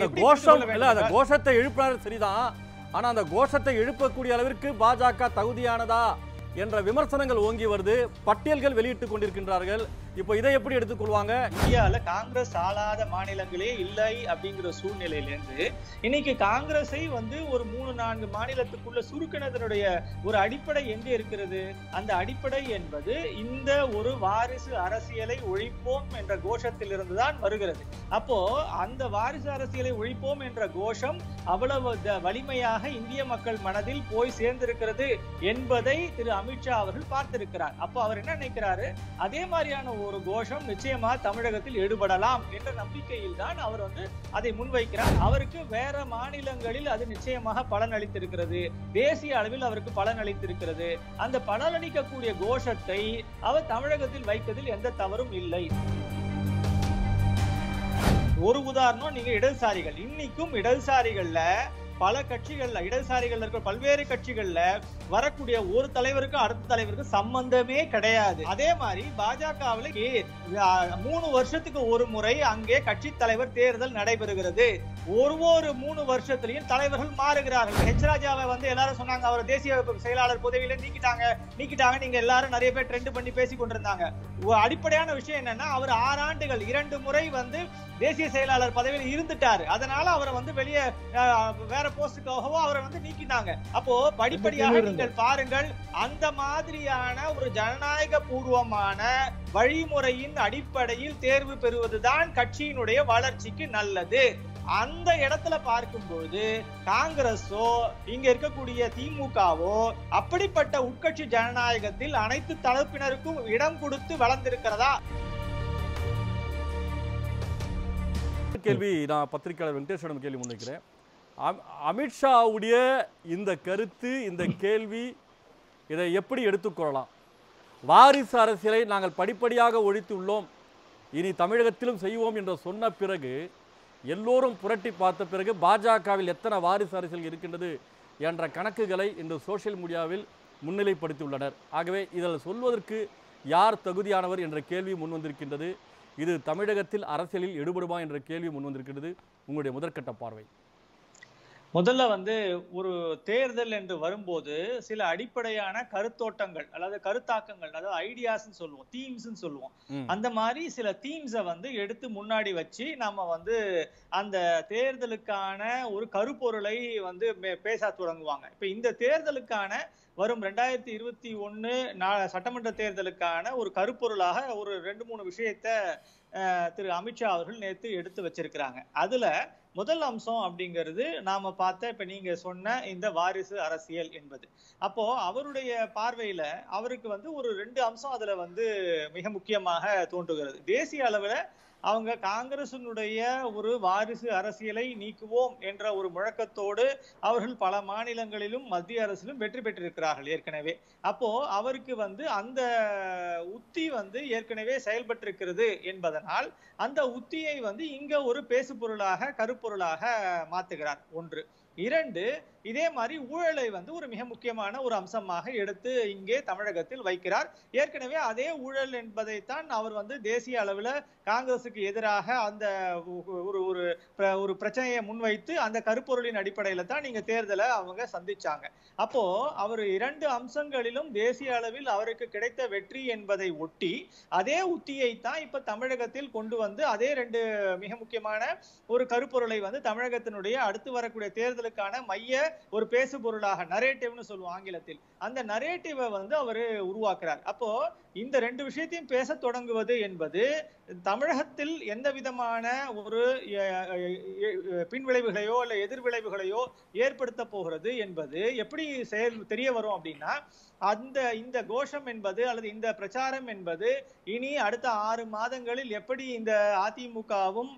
இந்த எப்படி கோஷம் புரிந்து கொள்ள இல்ல அந்த வேண்டும் கோஷத்தை எழுப்பினார் சரிதான் ஆனா அந்த கோஷத்தை எழுப்பக்கூடிய அளவிற்கு பாஜக தகுதியானதா என்ற விமர்சனங்கள் ஓங்கி வருது பட்டியல்கள் வெளியிட்டுக் கொண்டிருக்கின்றார்கள் இப்போ இதை எப்படி எடுத்துக்கொள்வாங்க இந்தியால காங்கிரஸ் ஆளாத மாநிலங்களே இல்லை அப்படிங்கிற சூழ்நிலையிலேருந்து இன்னைக்கு காங்கிரஸை வந்து ஒரு மூணு நான்கு மாநிலத்துக்குள்ள சுருக்கினதனுடைய ஒரு அடிப்படை எங்க இருக்கிறது அந்த அடிப்படை என்பது இந்த ஒரு வாரிசு அரசியலை ஒழிப்போம் என்ற கோஷத்திலிருந்து தான் வருகிறது அப்போ அந்த வாரிசு அரசியலை ஒழிப்போம் என்ற கோஷம் அவ்வளவு த- வலிமையாக இந்திய மக்கள் மனதில் போய் சேர்ந்திருக்கிறது என்பதை திரு அமித்ஷா அவர்கள் பார்த்திருக்கிறார் அப்போ அவர் என்ன நினைக்கிறாரு அதே மாதிரியான ஒரு கோஷம் நிச்சயமா தமிழகத்தில் எடுபடலாம் என்ற நம்பிக்கையில் தான் அவர் வந்து அதை முன்வைக்கிறார் அவருக்கு வேற மாநிலங்களில் அது நிச்சயமாக பலன் அளித்திருக்கிறது தேசிய அளவில் அவருக்கு பலன் அளித்திருக்கிறது அந்த பலன் அளிக்கக்கூடிய கோஷத்தை அவர் தமிழகத்தில் வைப்பதில் எந்த தவறும் இல்லை ஒரு உதாரணம் நீங்க இடதுசாரிகள் இன்னைக்கும் இடதுசாரிகள்ல பல கட்சிகள்ல இடதுசாரிகள்ல இருக்கிற பல்வேறு கட்சிகள்ல வரக்கூடிய ஒரு தலைவருக்கும் அடுத்த தலைவருக்கும் சம்பந்தமே கிடையாது அதே மாதிரி பாஜகவில் மூணு வருஷத்துக்கு ஒரு முறை அங்கே கட்சி தலைவர் தேர்தல் நடைபெறுகிறது ஒரு ஒரு மூணு வருஷத்துலயும் தலைவர்கள் மாறுகிறார்கள் ஹெச் ராஜாவை வந்து எல்லாரும் சொன்னாங்க அவர் தேசிய செயலாளர் பதவியில நீக்கிட்டாங்க நீக்கிட்டாங்க நீங்க எல்லாரும் நிறைய பேர் ட்ரெண்ட் பண்ணி பேசி கொண்டிருந்தாங்க ஒ- அடிப்படையான விஷயம் என்னன்னா அவர் ஆறு ஆண்டுகள் இரண்டு முறை வந்து தேசிய செயலாளர் பதவியில் இருந்துட்டாரு அதனால அவரை வந்து வெளியே அஹ், வேற போஸ்டுக்காகவோ அவரை வந்து நீக்கினாங்க அப்போ படிப்படியாக நீங்கள் பாருங்கள் அந்த மாதிரியான ஒரு ஜனநாயக பூர்வமான வழிமுறையின் அடிப்படையில் தேர்வு பெறுவதுதான் கட்சியினுடைய வளர்ச்சிக்கு நல்லது அந்த இடத்துல பார்க்கும்போது காங்கிரஸோ இங்க இருக்கக்கூடிய திமுகவோ அப்படிப்பட்ட உட்கட்சி ஜனநாயகத்தில் அனைத்து தரப்பினருக்கும் இடம் கொடுத்து வளர்ந்திருக்கிறதா கேள்வி நான் பத்திரிகையாளர் வெங்கடேஸ்வரம் கேள்வி முன்வைக்கிறேன் அம்- அமித்ஷாவுடைய இந்த கருத்து இந்த கேள்வி இதை எப்படி எடுத்துக்கொள்ளலாம் வாரிசு அரசியலை நாங்கள் படிப்படியாக ஒழித்து உள்ளோம் இனி தமிழகத்திலும் செய்வோம் என்று சொன்ன பிறகு எல்லோரும் புரட்டி பார்த்த பிறகு பாஜகவில் எத்தனை வாரிசு அரசியல் இருக்கின்றது என்ற கணக்குகளை இன்று சோஷியல் மீடியாவில் முன்னிலைப்படுத்தியுள்ளனர் ஆகவே இதில் சொல்வதற்கு யார் தகுதியானவர் என்ற கேள்வி முன் வந்திருக்கின்றது இது தமிழகத்தில் அரசியலில் எடுபடுமா என்ற கேள்வி முன் வந்திருக்கிறது உங்களுடைய முதற்கட்ட பார்வை முதல்ல வந்து ஒரு தேர்தல் என்று வரும்போது சில அடிப்படையான கருத்தோட்டங்கள் அதாவது கருத்தாக்கங்கள் அதாவது ஐடியாஸ்னு சொல்லுவோம் தீம்ஸ்னு சொல்லுவோம் ம். அந்த மாதிரி சில தீம்ஸை வந்து எடுத்து முன்னாடி வச்சு நாம வந்து அந்த தேர்தலுக்கான ஒரு கருப்பொருளை வந்து மே- பேச தொடங்குவாங்க இப்ப இந்த தேர்தலுக்கான வரும் ரெண்டாயிரத்தி இருபத்தி ஒண்ணு சட்டமன்ற தேர்தலுக்கான ஒரு கருப்பொருளாக ஒரு ரெண்டு மூணு விஷயத்த அஹ், திரு அமித்ஷா அவர்கள் நேத்து எடுத்து வச்சிருக்கிறாங்க அதுல முதல் அம்சம் அப்படிங்கிறது நாம பார்த்த இப்ப நீங்க சொன்ன இந்த வாரிசு அரசியல் என்பது அப்போ அவருடைய பார்வையில அவருக்கு வந்து ஒரு ரெண்டு அம்சம் அதுல வந்து மிக முக்கியமாக தோன்றுகிறது தேசிய அளவுல அவங்க காங்கிரசினுடைய ஒரு வாரிசு அரசியலை நீக்குவோம் என்ற ஒரு முழக்கத்தோடு அவர்கள் பல மாநிலங்களிலும் மத்திய அரசிலும் வெற்றி பெற்றிருக்கிறார்கள் ஏற்கனவே அப்போ அவருக்கு வந்து அந்த உத்தி வந்து ஏற்கனவே செயல்பட்டிருக்கிறது என்பதனால் அந்த உத்தியை வந்து இங்க ஒரு பேசு பொருளாக கருப்பொருளாக மாத்துகிறார் ஒன்று இரண்டு இதே மாதிரி ஊழலை வந்து ஒரு மிக முக்கியமான ஒரு அம்சமாக எடுத்து இங்கே தமிழகத்தில் வைக்கிறார் ஏற்கனவே அதே ஊழல் என்பதைத்தான் அவர் வந்து தேசிய அளவுல காங்கிரசுக்கு எதிராக அந்த ஒ- ஒரு ஒரு பிர- ஒரு பிரச்சனையை முன்வைத்து அந்த கருப்பொருளின் அடிப்படையில தான் நீங்க தேர்தலை அவங்க சந்திச்சாங்க அப்போ அவர் இரண்டு அம்சங்களிலும் தேசிய அளவில் அவருக்கு கிடைத்த வெற்றி என்பதை ஒட்டி அதே உத்தியை தான் இப்ப தமிழகத்தில் கொண்டு வந்து அதே ரெண்டு மிக முக்கியமான ஒரு கருப்பொருளை வந்து தமிழகத்தினுடைய அடுத்து வரக்கூடிய தேர்தலுக்கான மைய ஒரு பேசு பொருளாக நரேட்டிவ்னு சொல்லுவோம் ஆங்கிலத்தில் அந்த நரேட்டிவை வந்து அவரு உருவாக்குறார் அப்போ இந்த ரெண்டு விஷயத்தையும் பேச தொடங்குவது என்பது தமிழகத்தில் எந்த விதமான ஒரு அஹ், அஹ், பின்விளைவுகளையோ அல்ல எதிர்விளைவுகளையோ ஏற்படுத்த போகிறது என்பது எப்படி செயல் தெரிய வரும் அப்படின்னா அந்த இந்த கோஷம் என்பது அல்லது இந்த பிரச்சாரம் என்பது இனி அடுத்த ஆறு மாதங்களில் எப்படி இந்த அதிமுகவும்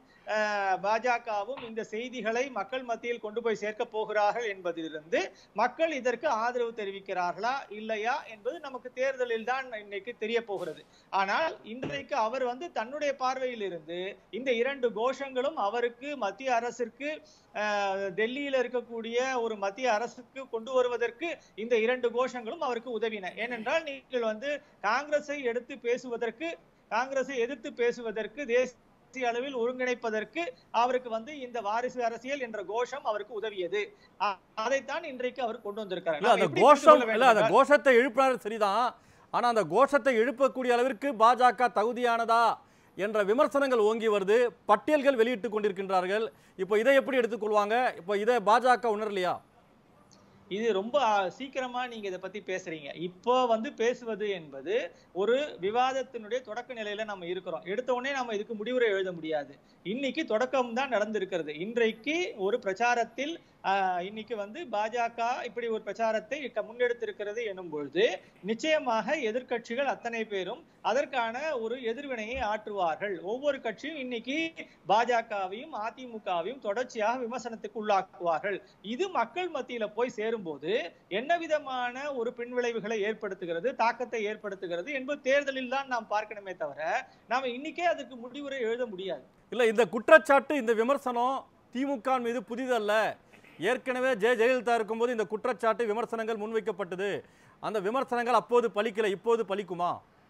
பாஜகவும் இந்த செய்திகளை மக்கள் மத்தியில் கொண்டு போய் சேர்க்க போகிறார்கள் என்பதிலிருந்து மக்கள் இதற்கு ஆதரவு தெரிவிக்கிறார்களா இல்லையா என்பது நமக்கு தேர்தலில் தான் இன்னைக்கு தெரிய போகிறது ஆனால் இன்றைக்கு அவர் வந்து தன்னுடைய பார்வையில் இருந்து இந்த இரண்டு கோஷங்களும் அவருக்கு மத்திய அரசிற்கு அஹ், டெல்லியில இருக்கக்கூடிய ஒரு மத்திய அரசுக்கு கொண்டு வருவதற்கு இந்த இரண்டு கோஷங்களும் அவருக்கு உதவின ஏனென்றால் நீங்கள் வந்து காங்கிரஸை எடுத்து பேசுவதற்கு காங்கிரஸை எதிர்த்து பேசுவதற்கு தேசிய தேசிய அளவில் ஒருங்கிணைப்பதற்கு அவருக்கு வந்து இந்த வாரிசு அரசியல் என்ற கோஷம் அவருக்கு உதவியது அ- அதைத்தான் இன்றைக்கு அவர் கொண்டு வந்திருக்காரு இல்ல நாம அந்த எப்படி புரிந்து கோஷம் கொள்ள இல்ல அந்த வேண்டும் கோஷத்தை எழுப்பினார் சரிதான் ஆனா அந்த கோஷத்தை எழுப்பக்கூடிய அளவிற்கு பாஜக தகுதியானதா என்ற விமர்சனங்கள் ஓங்கி வருது பட்டியல்கள் வெளியிட்டுக் கொண்டிருக்கின்றார்கள் இப்போ இதை எப்படி எடுத்துக்கொள்வாங்க இப்போ இதை பாஜக உணரலையா இது ரொம்ப ஆ, சீக்கிரமா நீங்க இதை பத்தி பேசுறீங்க இப்போ வந்து பேசுவது என்பது ஒரு விவாதத்தினுடைய தொடக்க நிலையில நம்ம இருக்கிறோம் எடுத்த உடனே நம்ம இதுக்கு முடிவுரை எழுத முடியாது இன்னைக்கு தொடக்கம் தான் நடந்திருக்கிறது இன்றைக்கு ஒரு பிரச்சாரத்தில் ஆ, இன்னைக்கு வந்து பாஜக இப்படி ஒரு பிரச்சாரத்தை க- முன்னெடுத்திருக்கிறது எனும் பொழுது நிச்சயமாக எதிர்க்கட்சிகள் அத்தனை பேரும் அதற்கான ஒரு எதிர்வினையை ஆற்றுவார்கள் ஒவ்வொரு கட்சியும் இன்னைக்கு பாஜகவையும் அதிமுகவையும் தொடர்ச்சியாக விமர்சனத்துக்கு உள்ளாக்குவார்கள் இது மக்கள் மத்தியில போய் சேரும்போது என்ன விதமான ஒரு பின்விளைவுகளை ஏற்படுத்துகிறது தாக்கத்தை ஏற்படுத்துகிறது என்பது தேர்தலில் தான் நாம் பார்க்கணுமே தவிர நாம இன்னைக்கே அதுக்கு முடிவுரை எழுத முடியாது இல்ல இந்த குற்றச்சாட்டு இந்த விமர்சனம் திமுக மீது புதிதல்ல ஏற்கனவே ஜெய ஜெயலலிதா இருக்கும்போது இந்த குற்றச்சாட்டு விமர்சனங்கள் முன்வைக்கப்பட்டது அந்த விமர்சனங்கள் அப்போது பலிக்கல இப்போது பலிக்குமா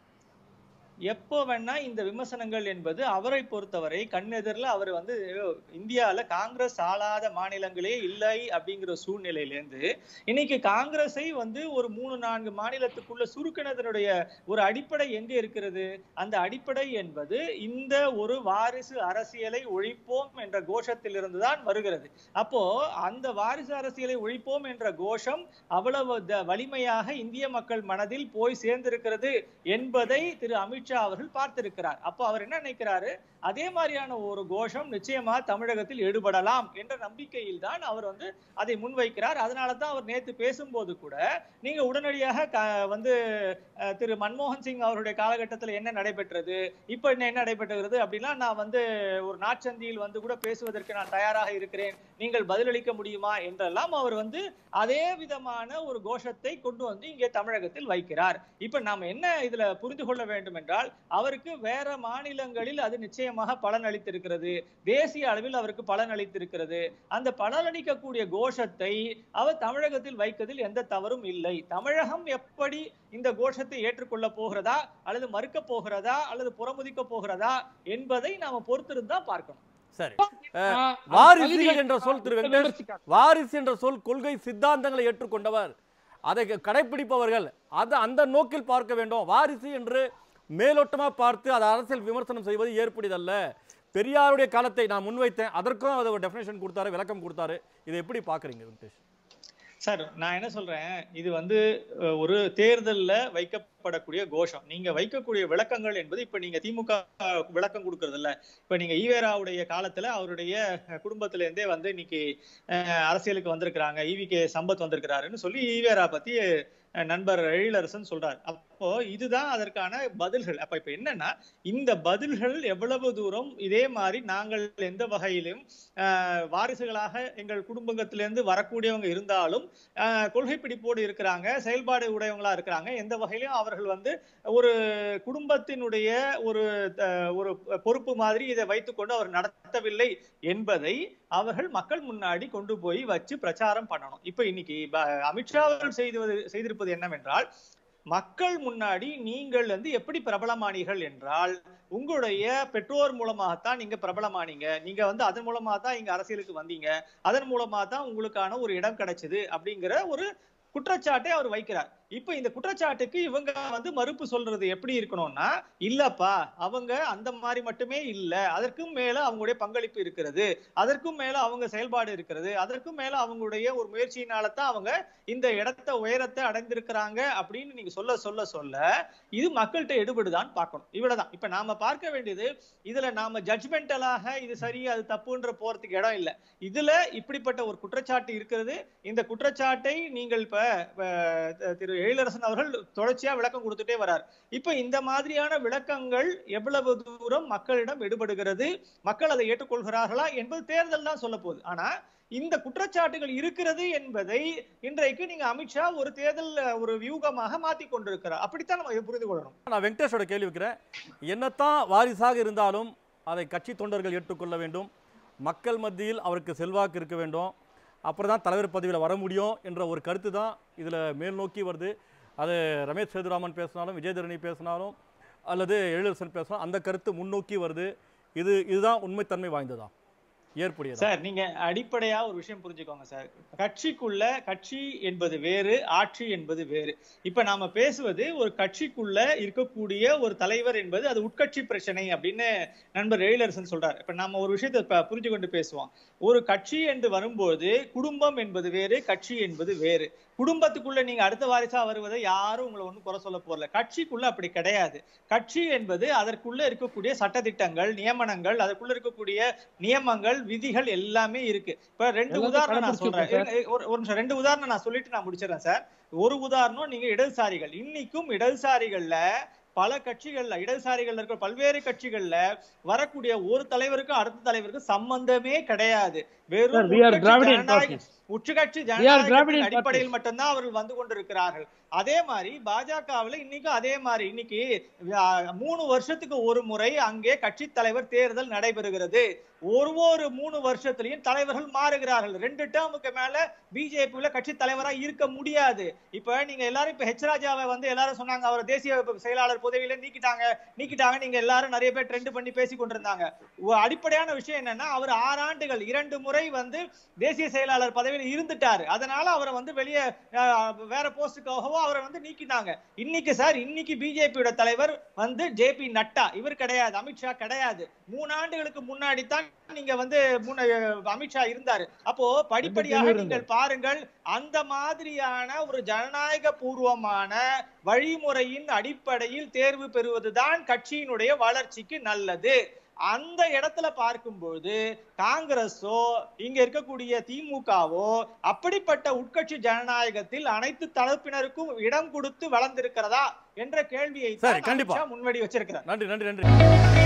எப்போ வேணா இந்த விமர்சனங்கள் என்பது அவரை பொறுத்தவரை கண்ணெதிரில் அவர் வந்து இந்தியால காங்கிரஸ் ஆளாத மாநிலங்களே இல்லை அப்படிங்கிற சூழ்நிலையிலேருந்து இன்னைக்கு காங்கிரஸை வந்து ஒரு மூணு நான்கு மாநிலத்துக்குள்ள சுருக்கினதனுடைய ஒரு அடிப்படை எங்க இருக்கிறது அந்த அடிப்படை என்பது இந்த ஒரு வாரிசு அரசியலை ஒழிப்போம் என்ற கோஷத்திலிருந்து தான் வருகிறது அப்போ அந்த வாரிசு அரசியலை ஒழிப்போம் என்ற கோஷம் அவ்வளவு த- வலிமையாக இந்திய மக்கள் மனதில் போய் சேர்ந்திருக்கிறது என்பதை திரு அமித்ஷா அவர்கள் பார்த்திருக்கிறார் அப்போ அவர் என்ன நினைக்கிறாரு அதே மாதிரியான ஒரு கோஷம் நிச்சயமா தமிழகத்தில் எடுபடலாம் என்ற நம்பிக்கையில் தான் அவர் வந்து அதை முன்வைக்கிறார் அதனால தான் அவர் நேத்து பேசும்போது கூட நீங்க உடனடியாக க- வந்து அஹ், திரு மன்மோகன் சிங் அவருடைய காலகட்டத்தில் என்ன நடைபெற்றது இப்ப என்ன என்ன நடைபெற்றது அப்படிலாம் நான் வந்து ஒரு நாட்சந்தியில் வந்து கூட பேசுவதற்கு நான் தயாராக இருக்கிறேன் நீங்கள் பதிலளிக்க முடியுமா என்றெல்லாம் அவர் வந்து அதே விதமான ஒரு கோஷத்தை கொண்டு வந்து இங்கே தமிழகத்தில் வைக்கிறார் இப்ப நாம என்ன இதுல புரிந்து கொள்ள வேண்டும் என்றால் அவருக்கு வேற மாநிலங்களில் அது நிச்சயமாக பலன் அளித்திருக்கிறது தேசிய அளவில் அவருக்கு பலன் அளித்திருக்கிறது அந்த பலன் அளிக்கக்கூடிய கோஷத்தை அவர் தமிழகத்தில் வைப்பதில் எந்த தவறும் இல்லை தமிழகம் எப்படி இந்த கோஷத்தை ஏற்றுக்கொள்ள போகிறதா அல்லது மறுக்க போகிறதா அல்லது புறமுதிக்க போகிறதா என்பதை நாம பொறுத்திருந்தா பார்க்கணும் சரி ஆஹ் வாரிசுகள் பகுதியை- என்ற சொல் திரு ஆஹ் வெங்கடேஷ் விமர்சிக்காத. வாரிசு என்ற சொல் கொள்கை சித்தாந்தங்களை ஏற்றுக்கொண்டவர் அதை கடைபிடிப்பவர்கள் அது அந்த நோக்கில் பார்க்க வேண்டும் வாரிசு என்று மேலோட்டமா பார்த்து அதை அரசியல் விமர்சனம் செய்வது ஏற்புடையதல்ல பெரியாருடைய காலத்தை நான் முன்வைத்தேன் அதற்கும் அதை ஒரு டெஃபினேஷன் கொடுத்தாரு விளக்கம் கொடுத்தாரு இதை எப்படி பார்க்கறீங்க வெங்கடேஷ் சார் நான் என்ன சொல்றேன் இது வந்து அஹ், ஒரு தேர்தல்ல வைக்கப்படக்கூடிய கோஷம் நீங்க வைக்கக்கூடிய விளக்கங்கள் என்பது இப்ப நீங்க திமுக விளக்கம் கொடுக்கறது இல்ல இப்ப நீங்க ஈவேராவுடைய காலத்துல அவருடைய அஹ், குடும்பத்துல இருந்தே வந்து இன்னைக்கு அஹ், அரசியலுக்கு வந்திருக்கிறாங்க ஈவி கே சம்பத் வந்திருக்கிறாருன்னு சொல்லி ஈவேரா பத்தி அஹ், நண்பர் எழிலரசன் சொல்றார் அப்போ இதுதான் அதற்கான பதில்கள் அப்ப இப்ப என்னன்னா இந்த பதில்கள் எவ்வளவு தூரம் இதே மாதிரி நாங்கள் எந்த வகையிலும் அஹ், வாரிசுகளாக எங்கள் குடும்பத்திலிருந்து வரக்கூடியவங்க இருந்தாலும் ஆஹ் கொள்கை பிடிப்போடு இருக்கிறாங்க செயல்பாடு உடையவங்களா இருக்கிறாங்க எந்த வகையிலும் அவர்கள் வந்து ஒரு குடும்பத்தினுடைய ஒரு அஹ், ஒரு பொறுப்பு மாதிரி இதை வைத்துக்கொண்டு அவர் நடத்தவில்லை என்பதை அவர்கள் மக்கள் முன்னாடி கொண்டு போய் வச்சு பிரச்சாரம் பண்ணணும் இப்ப இன்னைக்கு ப- அமித்ஷா அவர்கள் செய்து செய்திருப்பது என்னவென்றால் மக்கள் முன்னாடி நீங்கள் வந்து எப்படி பிரபலமானீர்கள் என்றால் உங்களுடைய பெற்றோர் மூலமாகத்தான் நீங்க பிரபலமானீங்க நீங்க வந்து அதன் மூலமா தான் இங்க அரசியலுக்கு வந்தீங்க அதன் மூலமா தான் உங்களுக்கான ஒரு இடம் கிடைச்சது அப்படிங்கிற ஒரு குற்றச்சாட்டை அவர் வைக்கிறார் இப்ப இந்த குற்றச்சாட்டுக்கு இவங்க வந்து மறுப்பு சொல்றது எப்படி இருக்கணும்னா இல்லப்பா அவங்க அந்த மாதிரி மட்டுமே இல்ல அதற்கும் மேல அவங்களுடைய பங்களிப்பு இருக்கிறது அதற்கும் மேல அவங்க செயல்பாடு இருக்கிறது அதற்கும் மேல அவங்களுடைய ஒரு முயற்சியினால தான் அவங்க இந்த இடத்த உயரத்தை அடைந்திருக்கிறாங்க அப்படின்னு நீங்க சொல்ல சொல்ல சொல்ல இது மக்கள்கிட்ட எடுபடுதான் பார்க்கணும் இவ்வளவுதான் இப்ப நாம பார்க்க வேண்டியது இதுல நாம ஜட்ஜ்மெண்டலாக இது சரி அது தப்புன்ற போறதுக்கு இடம் இல்ல இதுல இப்படிப்பட்ட ஒரு குற்றச்சாட்டு இருக்கிறது இந்த குற்றச்சாட்டை நீங்கள் இப்ப அஹ், திரு எழிலரசன் அவர்கள் தொடர்ச்சியா விளக்கம் கொடுத்துட்டே வரார் இப்ப இந்த மாதிரியான விளக்கங்கள் எவ்வளவு தூரம் மக்களிடம் எடுபடுகிறது மக்கள் அதை ஏற்றுக்கொள்கிறார்களா என்பது தேர்தல் தான் சொல்ல போகுது ஆனா இந்த குற்றச்சாட்டுகள் இருக்கிறது என்பதை இன்றைக்கு நீங்க அமித்ஷா ஒரு தேர்தல் அஹ், ஒரு வியூகமாக மாத்தி கொண்டிருக்கிறார் அப்படித்தான் நம்ம இதை புரிந்து கொள்ளணும் நான் வெங்கடேஷோட கேள்வி வைக்கிறேன் என்னத்தான் வாரிசாக இருந்தாலும் அதை கட்சி தொண்டர்கள் ஏற்றுக்கொள்ள வேண்டும் மக்கள் மத்தியில் அவருக்கு செல்வாக்கு இருக்க வேண்டும் அப்புறம் தான் தலைவர் பதவியில் வர முடியும் என்ற ஒரு கருத்து தான் இதில் மேல் நோக்கி வருது அது ரமேஷ் சேதுராமன் பேசினாலும் விஜயதரணி பேசினாலும் அல்லது எழிலரசன் பேசினாலும் அந்த கருத்து முன்னோக்கி வருது இது இதுதான் உண்மைத்தன்மை வாய்ந்ததா ஏற்புடையதா சார் நீங்க அடிப்படையா ஒரு விஷயம் புரிஞ்சுக்கோங்க சார் கட்சிக்குள்ள கட்சி என்பது வேறு ஆட்சி என்பது வேறு இப்ப நாம பேசுவது ஒரு கட்சிக்குள்ள இருக்கக்கூடிய ஒரு தலைவர் என்பது அது உட்கட்சி பிரச்சனை அப்படின்னு நண்பர் எழிலரசன் சொல்றாரு இப்ப நாம ஒரு விஷயத்தை ப- புரிஞ்சு கொண்டு பேசுவோம் ஒரு கட்சி என்று வரும்போது குடும்பம் என்பது வேறு கட்சி என்பது வேறு குடும்பத்துக்குள்ள நீங்க அடுத்த வாரிசா வருவதை யாரும் உங்களை ஒண்ணும் குறை சொல்ல போறல கட்சிக்குள்ள அப்படி கிடையாது கட்சி என்பது அதற்குள்ள இருக்கக்கூடிய சட்டதிட்டங்கள் நியமனங்கள் அதற்குள்ள இருக்கக்கூடிய நியமங்கள் விதிகள் எல்லாமே இருக்கு இப்ப ரெண்டு எல்லாத்தையும் உதாரணம் நான் சொல்றேன் கடைபிடிச்சிருக்கோம் இருங்க, ஒரு ஒரு நிமிஷம் ரெண்டு உதாரணம் நான் சொல்லிட்டு நான் முடிச்சிடறேன் சார் ஒரு உதாரணம் நீங்க இடதுசாரிகள் இன்னைக்கும் இடதுசாரிகள்ல பல கட்சிகள்ல இடதுசாரிகள்ல இருக்கிற பல்வேறு கட்சிகள்ல வரக்கூடிய ஒரு தலைவருக்கும் அடுத்த தலைவருக்கும் சம்பந்தமே கிடையாது Sir, வெறும் we are உட்கட்சி Dravidian ஜனநாயக- parties. உட்கட்சி We are ஜனநாயகத்தின் Dravidian அடிப்படையில் மட்டும்தான் அவர்கள் வந்து கொண்டிருக்கிறார்கள் அதே மாதிரி பாஜகவுல இன்னைக்கும் அதே மாதிரி இன்னைக்கு அஹ், மூணு வருஷத்துக்கு ஒரு முறை அங்கே கட்சி தலைவர் தேர்தல் நடைபெறுகிறது ஒரு ஒரு மூணு வருஷத்துலயும் தலைவர்கள் மாறுகிறார்கள் ரெண்டு டேர்முக்கு மேல பிஜேபியில கட்சி தலைவரா இருக்க முடியாது இப்ப நீங்க எல்லாரும் இப்ப ஹெச் ராஜாவை வந்து எல்லாரும் சொன்னாங்க அவர் தேசிய செயலாளர் பதவியில நீக்கிட்டாங்க நீக்கிட்டாங்க நீங்க எல்லாரும் நிறைய பேர் ட்ரெண்ட் பண்ணி பேசி கொண்டிருந்தாங்க ஒ- அடிப்படையான விஷயம் என்னன்னா அவர் ஆறு ஆண்டுகள் இரண்டு முறை வந்து தேசிய செயலாளர் பதவியில் இருந்துட்டாரு அதனால அவரை வந்து வெளியே அஹ், வேற போஸ்டுக்காகவோ அவரை வந்து நீக்கினாங்க இன்னைக்கு சார் இன்னைக்கு பிஜேபியோட தலைவர் வந்து ஜே பி நட்டா இவர் கிடையாது அமித்ஷா கிடையாது மூணு ஆண்டுகளுக்கு முன்னாடி தான் நீங்க வந்து முன்ன- அமித்ஷா இருந்தாரு அப்போ படிப்படியாக இருந்தாரு. நீங்கள் பாருங்கள் அந்த மாதிரியான ஒரு ஜனநாயக பூர்வமான வழிமுறையின் அடிப்படையில் தேர்வு பெறுவதுதான் கட்சியினுடைய வளர்ச்சிக்கு நல்லது அந்த இடத்துல பார்க்கும்போது காங்கிரஸோ இங்க இருக்கக்கூடிய திமுகவோ அப்படிப்பட்ட உட்கட்சி ஜனநாயகத்தில் அனைத்து தரப்பினருக்கும் இடம் கொடுத்து வளர்ந்திருக்கிறதா என்ற கேள்வியை சரி, கண்டிப்பா. முன்வடி வச்சிருக்கிறார் நன்றி நன்றி நன்றி